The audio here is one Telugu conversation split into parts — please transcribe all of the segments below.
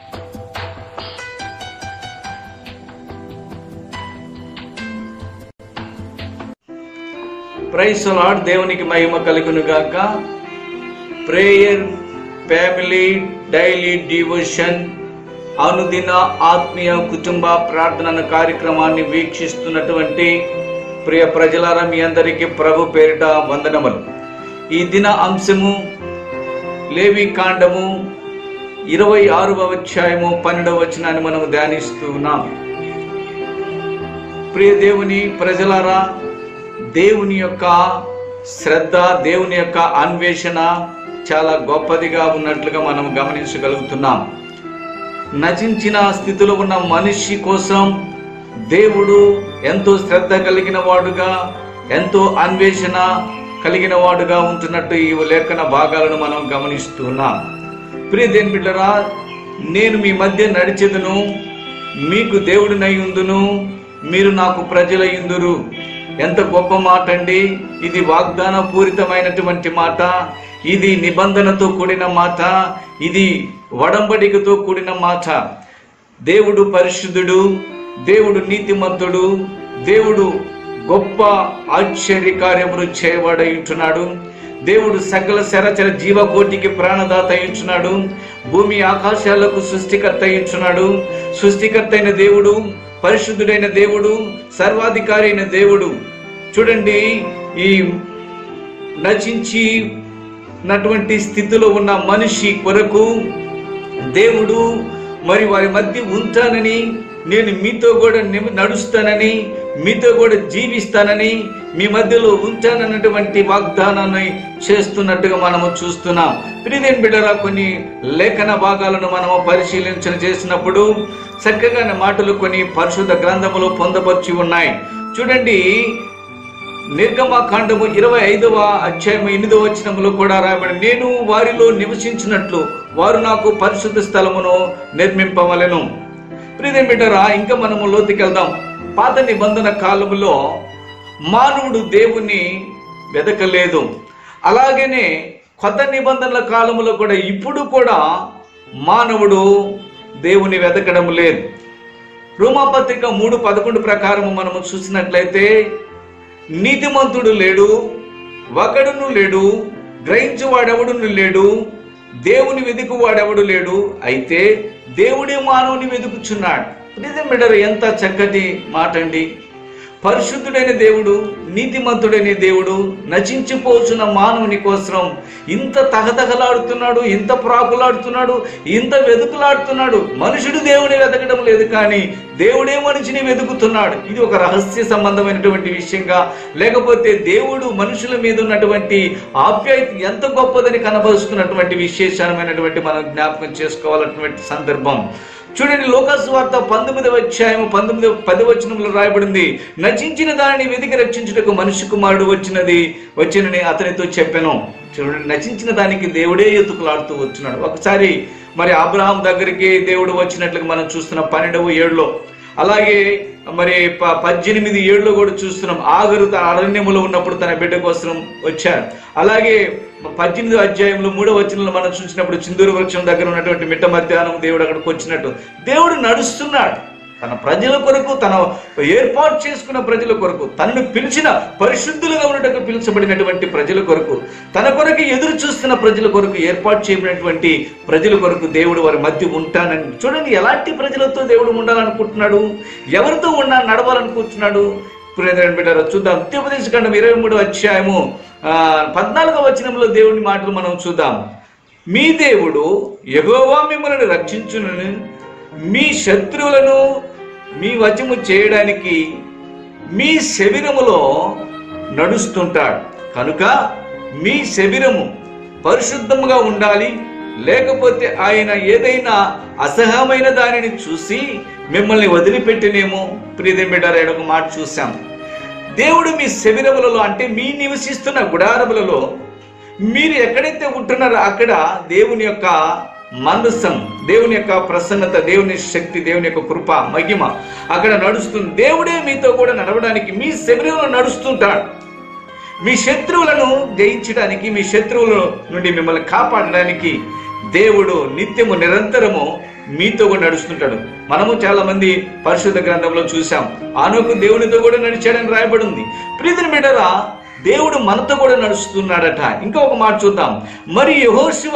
ప్రైస్ లార్డ్ దేవునికి మహిమ కలుగును గాక ప్రేయర్ ఫ్యామిలీ డైలీ డివోషన్ అనుదిన ఆత్మీయ కుటుంబ ప్రార్థన కార్యక్రమాన్ని వీక్షిస్తున్నటువంటి ప్రియ ప్రజలారా మీ అందరికీ ప్రభు పేరిట వందనములు ఈ దిన అంశము లేవి కాండము ఇరవై ఆరవ అధ్యాయము పన్నెండవ వచనాన్ని మనం ధ్యానిస్తూ ఉన్నాం ప్రియ దేవుని ప్రజలారా దేవుని యొక్క శ్రద్ధ దేవుని యొక్క అన్వేషణ చాలా గొప్పదిగా ఉన్నట్లుగా మనం గమనించగలుగుతున్నాం నచించిన స్థితిలో ఉన్న మనిషి కోసం దేవుడు ఎంతో శ్రద్ధ కలిగిన వాడుగా ఎంతో అన్వేషణ కలిగిన వాడుగా ఉంటున్నట్టు ఈ లేఖన భాగాలను మనం గమనిస్తున్నాం ప్రియ దేని బిడ్డరా నేను మీ మధ్య నడిచెదను మీకు దేవుడినై ఉందును మీరు నాకు ప్రజలయ్యుందురు ఎంత గొప్ప మాట అండి ఇది వాగ్దాన పూరితమైనటువంటి మాట ఇది నిబంధనతో కూడిన మాట ఇది వడంబడికతో కూడిన మాట దేవుడు పరిశుద్ధుడు దేవుడు నీతిమంతుడు దేవుడు గొప్ప ఆశ్చర్య కార్యములు చేయబడి ఉంటున్నాడు దేవుడు సకల శరచర జీవకోటికి ప్రాణదాత అయించున్నాడు భూమి ఆకాశాలకు సృష్టికర్త అయించున్నాడు సృష్టికర్త అయిన దేవుడు పరిశుద్ధుడైన దేవుడు సర్వాధికారి అయిన దేవుడు చూడండి ఈ నచించి నటువంటి స్థితిలో ఉన్న మనిషి కొరకు దేవుడు మరి వారి మధ్య ఉంటానని నేను మీతో కూడా నిమ- నడుస్తానని మీతో కూడా జీవిస్తానని మీ మధ్యలో ఉంటానన్నటువంటి వాగ్దానాన్ని చేస్తున్నట్టుగా మనము చూస్తున్నాం ప్రియదేన్ బిడ్డరా కొన్ని లేఖన భాగాలను మనము పరిశీలించన చేసినప్పుడు చక్కగా మాటలు కొన్ని పరిశుద్ధ గ్రంథములో పొందపరిచి ఉన్నాయి చూడండి నిర్గమకాండము ఇరవై ఐదవ అధ్యాయం ఎనిమిదవ వచనములో కూడా రాయబడి నేను వారిలో నివసించినట్లు వారు నాకు పరిశుద్ధ స్థలమును నిర్మింపవలెను ప్రియదేం బిడ్డరా ఇంకా మనము లోతుకెళ్దాం పాత నిబంధన కాలములో మానవుడు దేవుని వెదకలేదు అలాగనే కొత్త నిబంధనల కాలములో కూడా ఇప్పుడు కూడా మానవుడు దేవుని వెతకడం లేదు రోమాపత్రిక మూడు పదకొండు ప్రకారం మనము చూసినట్లయితే నీతిమంతుడు లేడు ఒకడును లేడు గ్రహించువాడెవడును లేడు దేవుని వెతుకు వాడెవడు లేడు అయితే దేవుడే మానవుని వెతుకుచున్నాడు నిజం బిడ్డరు ఎంత చక్కటి మాట అండి పరిశుద్ధుడైన దేవుడు నీతిమంతుడైన దేవుడు నచించిపోచున్న మానవుని కోసం ఇంత తహతహలాడుతున్నాడు ఇంత ప్రాకులాడుతున్నాడు ఇంత వెతుకులాడుతున్నాడు మనుషుడు దేవుని వెతకడం లేదు కానీ దేవుడే మనిషిని వెతుకుతున్నాడు ఇది ఒక రహస్య సంబంధమైనటువంటి విషయంగా లేకపోతే దేవుడు మనుషుల మీద ఉన్నటువంటి ఆప్యాయత ఎంత గొప్పదని కనబరుస్తున్నటువంటి విశేషమైనటువంటి మనం జ్ఞాపకం చేసుకోవాలన్నటువంటి సందర్భం చూడండి లోకాసు వార్త పంతొమ్మిదవ అధ్యాయం పంతొమ్మిదవ పది వచనంలో రాయబడింది నచించిన దానిని వెతికి రక్షించుటకు మనిషి కుమారుడు వచ్చినది వచ్చినని అతనితో చెప్పాను చూడండి నచించిన దానికి దేవుడే ఎత్తుకులాడుతూ వచ్చినాడు ఒకసారి మరి అబ్రహాం దగ్గరికి దేవుడు వచ్చినట్లుగా మనం చూస్తున్నాం పన్నెండవ ఏడులో అలాగే మరి ప- పద్దెనిమిది ఏళ్ళు కూడా చూస్తున్నాం ఆగరు తన అరణ్యములో ఉన్నప్పుడు తన బిడ్డ కోసం వచ్చారు అలాగే పద్దెనిమిది అధ్యాయంలో మూడో వచనంలో మనం చూసినప్పుడు చిందూరు వృక్షం దగ్గర ఉన్నటువంటి మిట్ట మధ్యాహ్నం దేవుడు అక్కడికి వచ్చినట్టు దేవుడు నడుస్తున్నాడు తన ప్రజల కొరకు తన ఏర్పాటు చేసుకున్న ప్రజల కొరకు తనను పిలిచిన పరిశుద్ధులుగా ఉన్నట్టుగా పిలిచబడినటువంటి ప్రజల కొరకు తన కొరకు ఎదురు చూస్తున్న ప్రజల కొరకు ఏర్పాటు చేయబడినటువంటి ప్రజల కొరకు దేవుడు వారి మధ్య ఉంటానని చూడండి ఎలాంటి ప్రజలతో దేవుడు ఉండాలనుకుంటున్నాడు ఎవరితో ఉండా నడవాలనుకుంటున్నాడు ప్రియమైన బిడ్డలారా, చూద్దాం ఉద్యోపదేశ ఖండం ఇరవై మూడు అధ్యాయము ఆ, పద్నాలుగో వచనంలో దేవుని మాటలు మనం చూద్దాం మీ దేవుడు యెహోవా మిమ్మల్ని రక్షించునని మీ శత్రువులను మీ వచము చేయడానికి మీ శరీరములో నడుస్తుంటాడు కనుక మీ శరీరము పరిశుద్ధముగా ఉండాలి లేకపోతే ఆయన ఏదైనా అసహ్యమైన దానిని చూసి మిమ్మల్ని వదిలిపెట్టినేమో ప్రియదేమిడారు ఒక మాట చూసాం దేవుడు మీ శరీరములలో అంటే మీ నివసిస్తున్న గుడారములలో మీరు ఎక్కడైతే ఉంటున్నారో అక్కడ దేవుని యొక్క మనసం దేవుని యొక్క ప్రసన్నత దేవుని శక్తి దేవుని యొక్క కృప మహిమ అక్కడ నడుస్తుంది దేవుడే మీతో కూడా నడవడానికి మీ శరీరంలో నడుస్తుంటాడు మీ శత్రువులను జయించడానికి మీ శత్రువుల నుండి మిమ్మల్ని కాపాడడానికి దేవుడు నిత్యము నిరంతరము మీతో కూడా నడుస్తుంటాడు మనము చాలా మంది పరిశుద్ధ గ్రంథంలో చూసాం ఆనోకు దేవునితో కూడా నడిచాడని రాయబడి ఉంది ప్రీతిని బిడ్డరా దేవుడు మనతో కూడా నడుస్తున్నాడట ఇంకా ఒక మాట చూద్దాం మరి యెహోషువ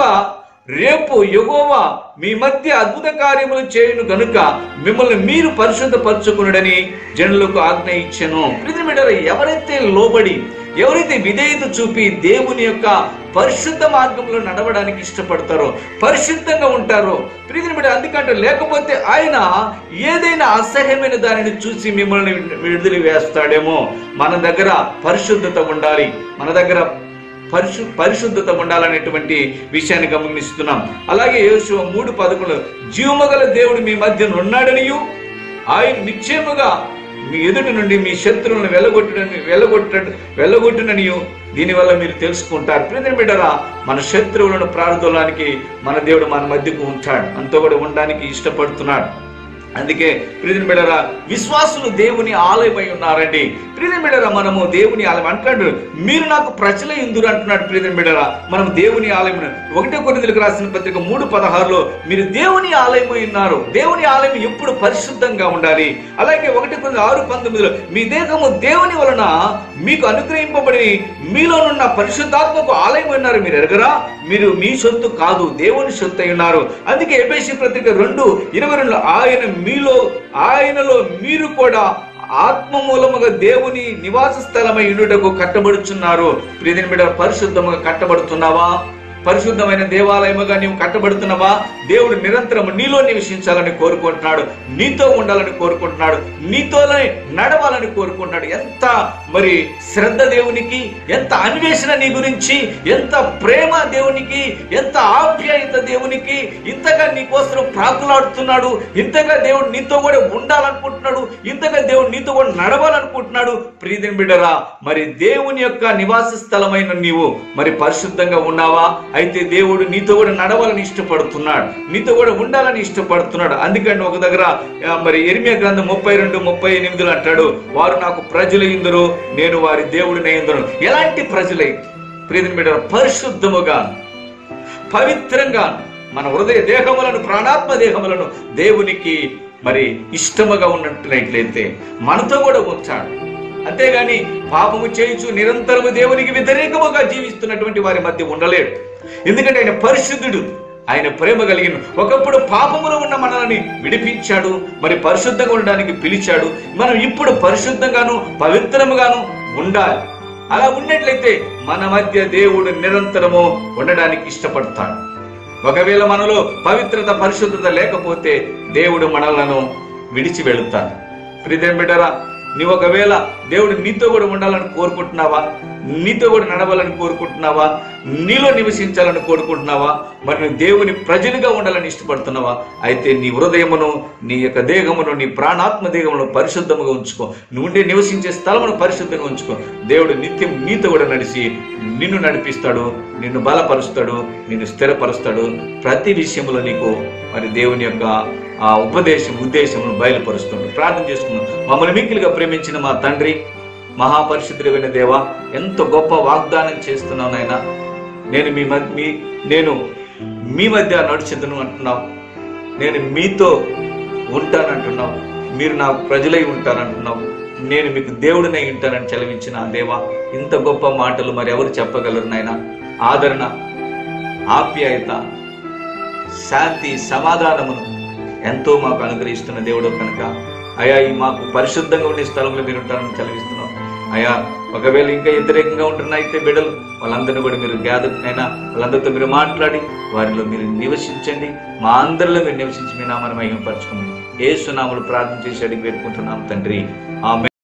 రేపు యెహోవా మీ మధ్య అద్భుత కార్యములు చేయును గనుక మిమ్మల్ని మీరు పరిశుద్ధపరచుకునుడని జనులకు ఆజ్ఞ ఇచ్చెను ప్రీతిని బిడ్డరా ఎవరైతే లోబడి ఎవరైతే విధేయత చూపి దేవుని యొక్క పరిశుద్ధ మార్గంలో నడవడానికి ఇష్టపడతారో పరిశుద్ధంగా ఉంటారో ప్రీతిని బిడ్డ అందుకంటే లేకపోతే ఆయన ఏదైనా అసహ్యమైన దానిని చూసి మిమ్మల్ని విడుదల వేస్తాడేమో మన దగ్గర పరిశుద్ధత ఉండాలి మన దగ్గర పరిశు పరిశుద్ధత ఉండాలనేటువంటి విషయాన్ని గమనిస్తున్నాం అలాగే యేసు మూడు పదకొండు జీవమగల దేవుడు మీ మధ్య ఉన్నాడనియు ఆయన నిశ్చయముగా మీ ఎదుటి నుండి మీ శత్రువులను వెళ్ళగొట్టడని వెళ్ళగొట్ట వెళ్ళగొట్టుననియు దీనివల్ల మీరు తెలుసుకుంటారు ప్రియమైన బిడ్డరా మన శత్రువులను ప్రార్థనడానికి మన దేవుడు మన మధ్యకు ఉంటాడు అంతో కూడా ఉండడానికి ఇష్టపడుతున్నాడు అందుకే ప్రియని బిడ్డరా విశ్వాసులు దేవుని ఆలయమై ఉన్నారండి ప్రియని బిడ్డరా మనము దేవుని ఆలయం అంటున్నాడు మీరు నాకు ప్రజల ఇందురు అంటున్నాడు ప్రియని బిడ్డరా మనం దేవుని ఆలయం ఒకటే కొరిందులకు రాసిన పత్రిక మూడు పదహారులో మీరు దేవుని ఆలయమై ఉన్నారు దేవుని ఆలయం ఎప్పుడు పరిశుద్ధంగా ఉండాలి అలాగే ఒకటి కొన్ని ఆరు పంతొమ్మిదిలో మీ దేహము దేవుని వలన మీకు అనుగ్రహింపబడి మీలోనున్న పరిశుద్ధాత్మకు ఆలయం ఉన్నారు మీరు ఎరగరా మీరు మీ సొత్తు కాదు దేవుని సొత్తు అయి ఉన్నారు అందుకే ఎబేసి పత్రిక రెండు ఇరవై రెండు ఆయన మీలో ఆయనలో మీరు కూడా ఆత్మ మూలముగా దేవుని నివాస స్థలమై ఉండుటకు కట్టబడుచున్నారు ప్రియదిన బిడ్డ పరిశుద్ధముగా కట్టబడుతున్నావా పరిశుద్ధమైన దేవాలయముగా నీవు కట్టబడుతున్నావా దేవుడు నిరంతరం నీలో నివసించాలని కోరుకుంటున్నాడు నీతో ఉండాలని కోరుకుంటున్నాడు నీతోనే నడవాలని కోరుకుంటున్నాడు ఎంత మరి శ్రద్ధ దేవునికి ఎంత అన్వేషణ నీ గురించి ఎంత ప్రేమ దేవునికి ఎంత ఆప్యాయత దేవునికి ఇంతగా నీ కోసం ప్రాకులాడుతున్నాడు ఇంతగా దేవుడు నీతో కూడా ఉండాలనుకుంటున్నాడు ఇంతగా దేవుడు నీతో కూడా నడవాలనుకుంటున్నాడు ప్రియదిన బిడ్డరా మరి దేవుని యొక్క నివాస స్థలమైన నీవు మరి పరిశుద్ధంగా ఉన్నావా అయితే దేవుడు నీతో కూడా నడవాలని ఇష్టపడుతున్నాడు నీతో కూడా ఉండాలని ఇష్టపడుతున్నాడు అందుకని ఒక దగ్గర ఆ, మరి ఎరిమియా గ్రంథం ముప్పై రెండు ముప్పై ఎనిమిదిలో అంటాడు వారు నాకు ప్రజలు ఇందరు నేను వారి దేవుడిని ఇందరు ఎలాంటి ప్రజలై ప్రియదిన బిడ్డ పరిశుద్ధముగా పవిత్రంగా మన హృదయ దేహములను ప్రాణాత్మ దేహములను దేవునికి మరి ఇష్టముగా ఉన్నట్లయితే మనతో కూడా ఉంచాడు అంతేగాని పాపము చేయించు నిరంతరము దేవునికి వ్యతిరేకముగా జీవిస్తున్నటువంటి వారి మధ్య ఉండలేడు ఎందుకంటే ఆయన పరిశుద్ధుడు ఆయన ప్రేమ కలిగిన ఒకప్పుడు పాపములో ఉన్న మనల్ని విడిపించాడు మరి పరిశుద్ధంగా ఉండడానికి పిలిచాడు మనం ఇప్పుడు పరిశుద్ధంగాను పవిత్రముగాను ఉండాలి అలా ఉన్నట్లయితే మన మధ్య దేవుడు నిరంతరము ఉండడానికి ఇష్టపడతాడు ఒకవేళ మనలో పవిత్రత పరిశుద్ధత లేకపోతే దేవుడు మనలను విడిచి వెళుతాడు ప్రియదేం బిడ్డరా నీవు ఒకవేళ దేవుడు నీతో కూడా ఉండాలని కోరుకుంటున్నావా నీతో కూడా నడవాలని కోరుకుంటున్నావా నీలో నివసించాలని కోరుకుంటున్నావా మరి నువ్వు దేవుని ప్రజలుగా ఉండాలని ఇష్టపడుతున్నావా అయితే నీ హృదయమును నీ యొక్క దేహమును నీ ప్రాణాత్మ దేహమును పరిశుద్ధముగా ఉంచుకో నువ్వు ఉండే నివసించే స్థలమును పరిశుద్ధంగా ఉంచుకో దేవుడు నిత్యం నీతో కూడా నడిచి నిన్ను నడిపిస్తాడు నిన్ను బలపరుస్తాడు నిన్ను స్థిరపరుస్తాడు ప్రతి విషయంలో నీకు మరి దేవుని యొక్క ఆ ఉపదేశం ఉద్దేశమును బయలుపరుస్తుంది ప్రార్థన చేసుకున్నాం మమ్మల్ని మిక్కిలిగా ప్రేమించిన మా తండ్రి మహాపరిశుద్ధుడైన దేవా ఎంత గొప్ప వాగ్దానం చేస్తున్నావు నాయనా నేను మీ మధ్య మీ నేను మీ మధ్య నడుచుదును అంటున్నావు నేను మీతో ఉంటానంటున్నావు మీరు నా ప్రజలై ఉంటానంటున్నావు నేను మీకు దేవుడినై ఉంటానని చలవించిన ఆ దేవా ఇంత గొప్ప మాటలు మరి ఎవరు చెప్పగలరు నాయన ఆదరణ ఆప్యాయత శాంతి సమాధానమును ఎంతో మాకు అనుగ్రహిస్తున్న దేవుడు కనుక అయా ఈ మాకు పరిశుద్ధంగా ఉండే స్థలంలో మీరు ఉంటారని చదివిస్తున్నాం అయా ఒకవేళ ఇంకా వ్యతిరేకంగా ఉంటున్న అయితే బిడ్డలు వాళ్ళందరినీ కూడా మీరు గ్యాదర్ అయినా వాళ్ళందరితో మీరు మాట్లాడి వారిలో మీరు నివసించండి మా అందరిలో మీరు నివసించి మీ నామాన్ని మహిమపరచుకోండి ఏ సునాములు ప్రార్థన చేసి అడిగి పెట్టుకుంటున్నాం తండ్రి ఆమె